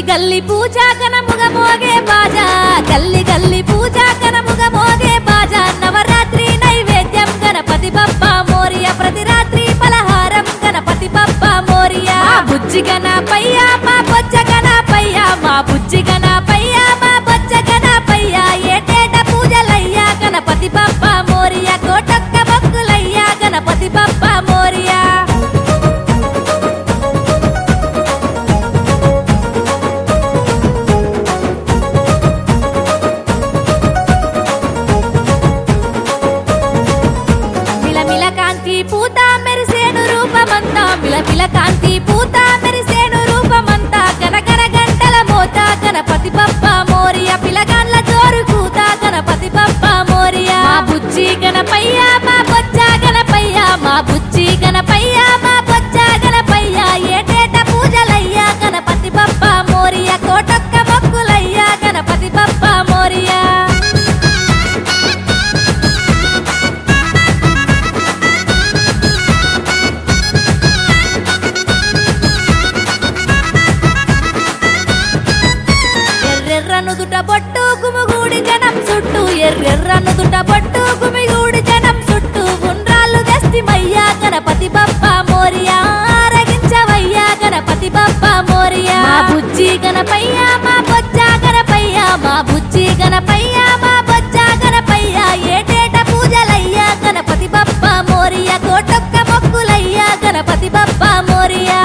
గల్లి పూజా కనముగ మోగే బాజా గల్లి గల్లి పూజా కనముగ మోగే బాజా నవరాత్రి నైవేద్యం గణపతి బప్ప మోరియా ప్రతి రాత్రి పలహారం గణపతి బప్ప మోరియా మా బుజ్జి గణపయ్య మా బొజ్జ గణపయ్య మా బుజ్జి గణపయ్య మా బొజ్జ గణపయ్య ఏటేట పూజలయ్యా గణపతి బప్ప మోరియా కోటొక్క భక్తులయ్యా గణపతి బప్ప మోరియా మిలమిల కాంతి పూత మెరిసేను రూపమంతా మిలమిల కాంతి పూత మెరిసేను రూపమంతా గనగన గంటల మోత గణపతి బప్ప మోరియా పిలగాన్ల జోరు కూత గణపతి బప్ప మోరియా మా బుజ్జి గణపయ్య మా బొజ్జ గణపయ్య మా బుజ్జి గణపయ్య మా బొజ్జ గణపయ్య ఏటేట పూజలయ్యా గణపతి బప్ప మోరియా కోటొక్క మొక్కులయ్యా గణపతి బప్ప మోరియా ఎర్రెర్రనుదుట బొట్టు గుమిగూడి జనం చుట్టూ ఎర్రెర్రనుదుట బొట్టు గుమిగూడి జనం చుట్టూ గుండ్రాళ్ళు దస్తిమయ్యా గణపతి బప్ప మోరియా ఆరగించవయ్యా గణపతి బప్ప మోరియా మా బుజ్జి గణపయ్య మా బొజ్జ గణపయ్య మా బుజ్జి గణపయ్య మా బొజ్జ గణపయ్య ఏటేట పూజలయ్యా గణపతి బప్ప మోరియా కోటొక్క మొక్కులయ్యా గణపతి బప్ప మోరియా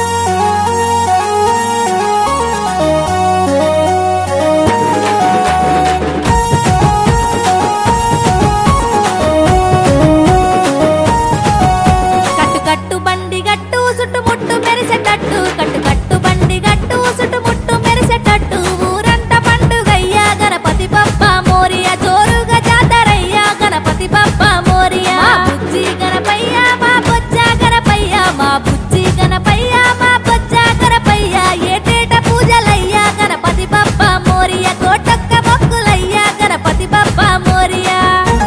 కట్టు కట్టు బండి గట్టు చుట్టుముట్టు మెరిసేటట్టు కట్టు కట్టు బండి గట్టు చుట్టుముట్టు మెరిసేటట్టు ఊరంతా పండుగయ్యా గణపతి బప్ప మోరియా జోరుగా జాతరయ్యా గణపతి బప్ప మోరియా మా బుజ్జి గణపయ్య మా బొజ్జ గణపయ్య మా బుజ్జి గణపయ్య మా బొజ్జ గణపయ్య ఏటేట పూజలయ్యా గణపతి బప్ప మోరియా కోటొక్క మొక్కులయ్యా గణపతి బప్ప మోరియా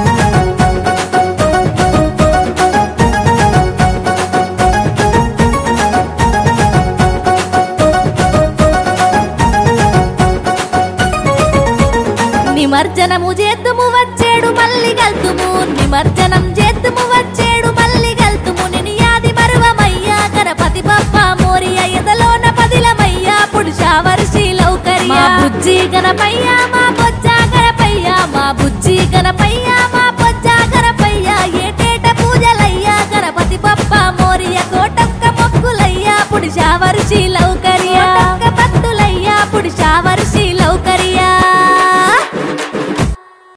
నిమర్జనము చేద్దుము వచ్చేడు మల్లి గల్తుము నిమర్జనం చేద్దుము వచ్చేడు మల్లి గల్తుము నిని యాది మరువమయ్యా గణపతి బప్ప మోరియ ఎదలోన పదిలమయ్యా పురుష వర్షి లౌకర్య మా బుజ్జి గణపయ్య మా